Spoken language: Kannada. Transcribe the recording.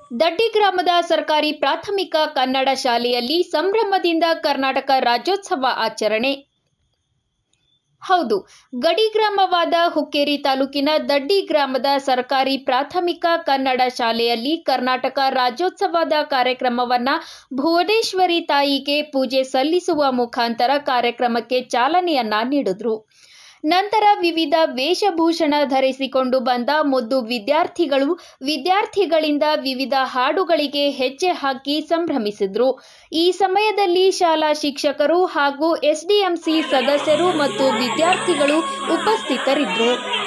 ದಡ್ಡಿ ಗ್ರಾಮದ ಸರ್ಕಾರಿ ಪ್ರಾಥಮಿಕ ಕನ್ನಡ ಶಾಲೆಯಲ್ಲಿ ಸಂಭ್ರಮದಿಂದ ಕರ್ನಾಟಕ ರಾಜ್ಯೋತ್ಸವ ಆಚರಣೆ ಹೌದು ಗಡಿ ಗ್ರಾಮವಾದ ಹುಕ್ಕೇರಿ ತಾಲೂಕಿನ ದಡ್ಡಿ ಗ್ರಾಮದ ಸರ್ಕಾರಿ ಪ್ರಾಥಮಿಕ ಕನ್ನಡ ಶಾಲೆಯಲ್ಲಿ ಕರ್ನಾಟಕ ರಾಜ್ಯೋತ್ಸವದ ಕಾರ್ಯಕ್ರಮವನ್ನ ಭುವನೇಶ್ವರಿ ತಾಯಿಗೆ ಪೂಜೆ ಸಲ್ಲಿಸುವ ಮುಖಾಂತರ ಕಾರ್ಯಕ್ರಮಕ್ಕೆ ಚಾಲನೆಯನ್ನ ನೀಡಿದ್ರು ನಂತರ ವಿವಿಧ ವೇಷಭೂಷಣ ಧರಿಸಿಕೊಂಡು ಬಂದ ಮುದ್ದು ವಿದ್ಯಾರ್ಥಿಗಳು ವಿದ್ಯಾರ್ಥಿಗಳಿಂದ ವಿವಿಧ ಹಾಡುಗಳಿಗೆ ಹೆಜ್ಜೆ ಹಾಕಿ ಸಂಭ್ರಮಿಸಿದ್ರು ಈ ಸಮಯದಲ್ಲಿ ಶಾಲಾ ಶಿಕ್ಷಕರು ಹಾಗೂ ಎಸ್ಡಿಎಂಸಿ ಸದಸ್ಯರು ಮತ್ತು ವಿದ್ಯಾರ್ಥಿಗಳು ಉಪಸ್ಥಿತರಿದ್ದರು